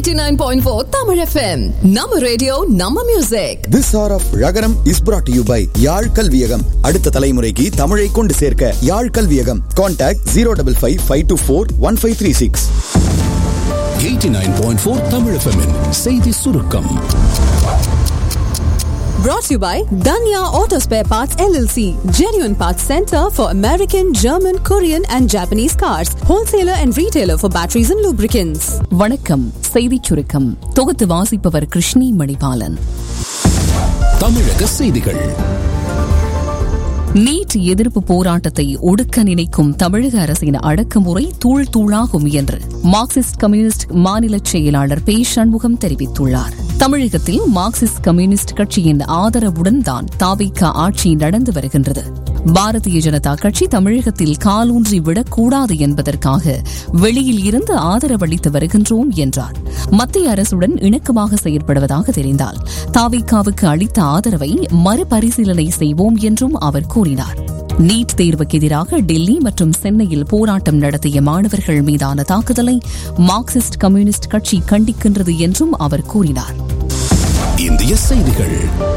89.4 Tamil FM. நம்ம radio நம்ம music This hour of Ragaram is brought to you by Yazh Kalviyagam அடுத்த தலைமுறைக்கு தமிழை கொண்டு சேர்க்க Yazh Kalviyagam contact zero double five five two four one five three six 89.4 Tamil FM -இன் செய்தி சுருக்கம் brought to you by Danya Auto Spare Parts LLC, genuine parts center for American, German, Korean and Japanese cars, wholesaler and retailer for batteries and lubricants. வணக்கம் செய்திச் சுருக்கம் தொகுத்து வாசிப்பவர் கிருஷ்ணி மணிபாலன் தமிழக செய்திகள் நீட் எதிர்ப்பு போராட்டத்தை ஒடுக்க நினைக்கும் தமிழக அரசின் அடக்குமுறை தூள் தூளாகும் என்று மார்க்சிஸ்ட் கம்யூனிஸ்ட் மாநில செயலாளர் பே சண்முகம் தெரிவித்துள்ளார் தமிழகத்தில் மார்க்சிஸ்ட் கம்யூனிஸ்ட் கட்சியின் ஆதரவுடன் தான் தாவிக ஆட்சி நடந்து வருகின்றது பாரதிய ஜனதா கட்சி தமிழகத்தில் காலூன்றி விடக்கூடாது என்பதற்காக வெளியில் இருந்து ஆதரவளித்து வருகின்றோம் என்றார் மத்திய அரசுடன் இணக்கமாக செயற்படுவதாக தெரிந்தால் தாவிகாவுக்கு அளித்த ஆதரவை மறுபரிசீலனை செய்வோம் என்றும் அவர் கூறினார் நீட் தேர்வுக்கு எதிராக டெல்லி மற்றும் சென்னையில் போராட்டம் நடத்திய மாணவர்கள் மீதான தாக்குதலை மார்க்சிஸ்ட் கம்யூனிஸ்ட் கட்சி கண்டிக்கின்றது என்றும் அவர் கூறினார் இந்திய செய்திகள்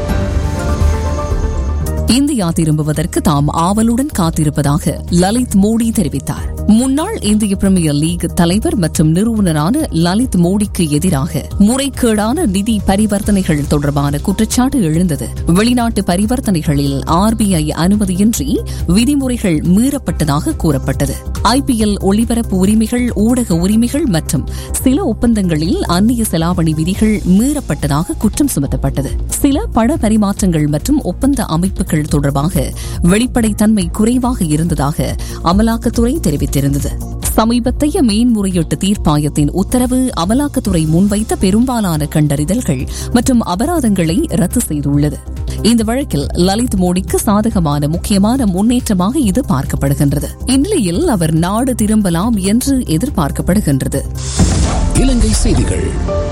இந்தியா திரும்புவதற்கு தாம் ஆவலுடன் காத்திருப்பதாக லலித் மோடி தெரிவித்தார் முன்னாள் இந்திய பிரீமியர் லீக் தலைவர் மற்றும் நிறுவனரான லலித் மோடிக்கு எதிராக முறைகேடான நிதி பரிவர்த்தனைகள் தொடர்பான குற்றச்சாட்டு எழுந்தது வெளிநாட்டு பரிவர்த்தனைகளில் ஆர்பிஐ அனுமதியின்றி விதிமுறைகள் மீறப்பட்டதாக கூறப்பட்டது ஐபிஎல் ஒளிபரப்பு உரிமைகள் ஊடக உரிமைகள் மற்றும் சில ஒப்பந்தங்களில் அந்நிய செலாவணி விதிகள் மீறப்பட்டதாக குற்றம் சுமத்தப்பட்டது சில பண பரிமாற்றங்கள் மற்றும் ஒப்பந்த அமைப்புகள் தொடர்பாக வெளிப்படைத்தன்மை குறைவாக இருந்ததாக அமலாக்கத்துறை தெரிவித்திருந்தது சமீபத்தைய மேன்முறையீட்டு தீர்ப்பாயத்தின் உத்தரவு அமலாக்கத்துறை முன்வைத்த பெரும்பாலான கண்டறிதல்கள் மற்றும் அபராதங்களை ரத்து செய்துள்ளது இந்த வழக்கில் லலித் மோடிக்கு சாதகமான முக்கியமான முன்னேற்றமாக இது பார்க்கப்படுகின்றது இந்நிலையில் அவர் நாடு திரும்பலாம் என்று எதிர்பார்க்கப்படுகின்றது இலங்கை செய்திகள்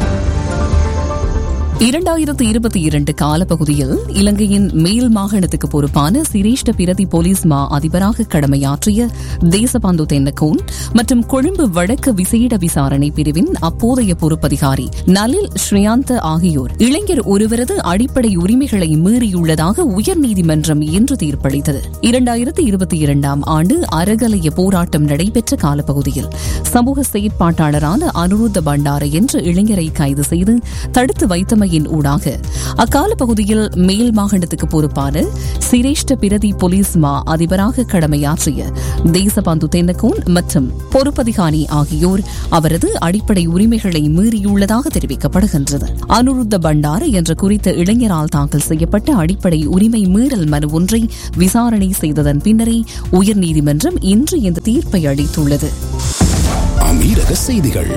இரண்டாயிரத்து இருபத்தி இரண்டு காலப்பகுதியில் இலங்கையின் மேல் மாகாணத்துக்கு பொறுப்பான சிரேஷ்ட பிரதி போலீஸ் மா அதிபராக கடமையாற்றிய தேசபந்து தென்னகோன் மற்றும் கொழும்பு வடக்கு விசேட விசாரணை பிரிவின் அப்போதைய பொறுப்பதிகாரி நலில் ஸ்ரீயாந்த ஆகியோர் இளைஞர் ஒருவரது அடிப்படை உரிமைகளை மீறியுள்ளதாக உயர்நீதிமன்றம் இன்று தீர்ப்பளித்தது இரண்டாயிரத்து இருபத்தி இரண்டாம் ஆண்டு அறகலைய போராட்டம் நடைபெற்ற காலப்பகுதியில் சமூக செயற்பாட்டாளரான அனுருத்த பண்டார என்ற இளைஞரை கைது செய்து தடுத்து வைத்தமை முறையின் ஊடாக அக்கால பகுதியில் மேல் மாகாணத்துக்கு பொறுப்பான சிரேஷ்ட பிரதி போலீஸ் மா அதிபராக கடமையாற்றிய தேசபந்து தென்னகோன் மற்றும் பொறுப்பதிகாரி ஆகியோர் அவரது அடிப்படை உரிமைகளை மீறியுள்ளதாக தெரிவிக்கப்படுகின்றது அனுருத்த பண்டார என்ற குறித்த இளைஞரால் தாக்கல் செய்யப்பட்ட அடிப்படை உரிமை மீறல் மனு ஒன்றை விசாரணை செய்ததன் பின்னரே உயர்நீதிமன்றம் இன்று இந்த தீர்ப்பை அளித்துள்ளது அமீரக செய்திகள்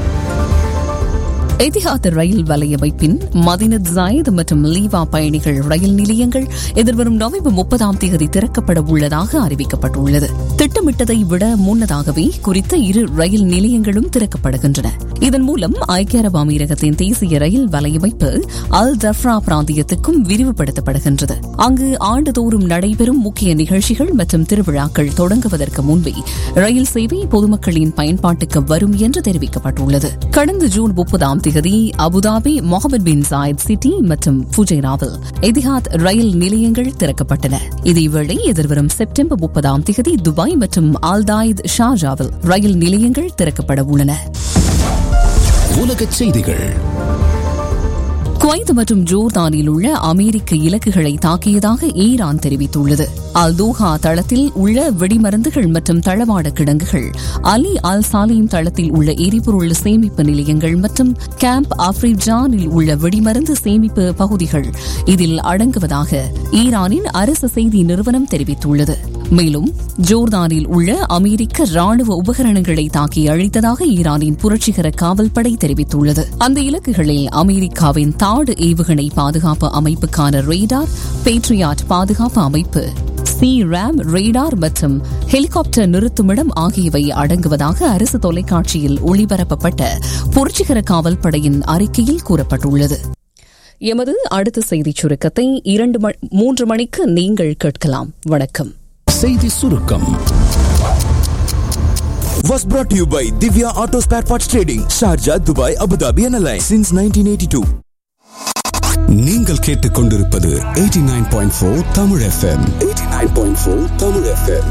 எதிஹாத் ரயில் வலையமைப்பின் மதினத் ஜாயத் மற்றும் லீவா பயணிகள் ரயில் நிலையங்கள் எதிர்வரும் நவம்பர் முப்பதாம் தேதி திறக்கப்பட உள்ளதாக அறிவிக்கப்பட்டுள்ளது திட்டமிட்டதை விட முன்னதாகவே குறித்த இரு ரயில் நிலையங்களும் திறக்கப்படுகின்றன இதன் மூலம் ஐக்கிய அரபு அமீரகத்தின் தேசிய ரயில் வலையமைப்பு அல் தஃப்ரா பிராந்தியத்துக்கும் விரிவுபடுத்தப்படுகின்றது அங்கு ஆண்டுதோறும் நடைபெறும் முக்கிய நிகழ்ச்சிகள் மற்றும் திருவிழாக்கள் தொடங்குவதற்கு முன்பே ரயில் சேவை பொதுமக்களின் பயன்பாட்டுக்கு வரும் என்று தெரிவிக்கப்பட்டுள்ளது கடந்த ஜூன் முப்பதாம் தேதி Abu Dhabi Mohammed bin Zayed city மற்றும் புஜைராவில் எதிஹாத் ரயில் நிலையங்கள் திறக்கப்பட்டன இதேவேளை எதிர்வரும் செப்டம்பர் முப்பதாம் தேதி துபாய் மற்றும் ஆல்தாயித் ஷாஜாவில் ரயில் நிலையங்கள் திறக்கப்பட உள்ளன உலகச் செய்திகள் குவைத் மற்றும் ஜோர்தானில் உள்ள அமெரிக்க இலக்குகளை தாக்கியதாக ஈரான் தெரிவித்துள்ளது அல் தோஹா தளத்தில் உள்ள வெடிமருந்துகள் மற்றும் தளவாட கிடங்குகள் அலி அல் சாலிம் தளத்தில் உள்ள எரிபொருள் சேமிப்பு நிலையங்கள் மற்றும் கேம்ப் ஆப்ரிஜானில் உள்ள வெடிமருந்து சேமிப்பு பகுதிகள் இதில் அடங்குவதாக ஈரானின் அரசு செய்தி நிறுவனம் தெரிவித்துள்ளது மேலும் ஜோர்தானில் உள்ள அமெரிக்க ராணுவ உபகரணங்களை தாக்கி அழித்ததாக ஈரானின் புரட்சிகர காவல்படை தெரிவித்துள்ளது அந்த இலக்குகளில் அமெரிக்காவின் தாடு ஏவுகணை பாதுகாப்பு அமைப்புக்கான ரேடார் பேட்ரியாட் பாதுகாப்பு அமைப்பு சி ரேம் ரேடார் மற்றும் ஹெலிகாப்டர் நிறுத்துமிடம் ஆகியவை அடங்குவதாக அரசு தொலைக்காட்சியில் ஒளிபரப்பப்பட்ட புரட்சிகர காவல்படையின் அறிக்கையில் கூறப்பட்டுள்ளது எமது அடுத்த செய்திச் சுருக்கத்தை இரண்டு மூன்று மணிக்கு நீங்கள் கேட்கலாம் வணக்கம் செய்தி சுருக்கம் was brought to you by Divya Auto Spare Parts Trading, Sharjah, Dubai, Abu Dhabi and Alliance since 1982. நீங்கள் கேட்டுக்கொண்டிருப்பது 89.4 Tamil FM 89.4 Tamil FM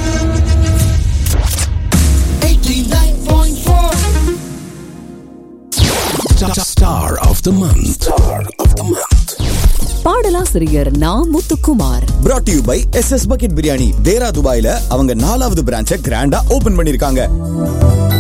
Star of the month. Star of the month. பாடலாசிரியர் நா Muthukumar brought to you by SS Bucket Biryani. தேரா துபாயில அவங்க நாலாவது பிரான்ச்சை கிராண்டா open பண்ணிருக்காங்க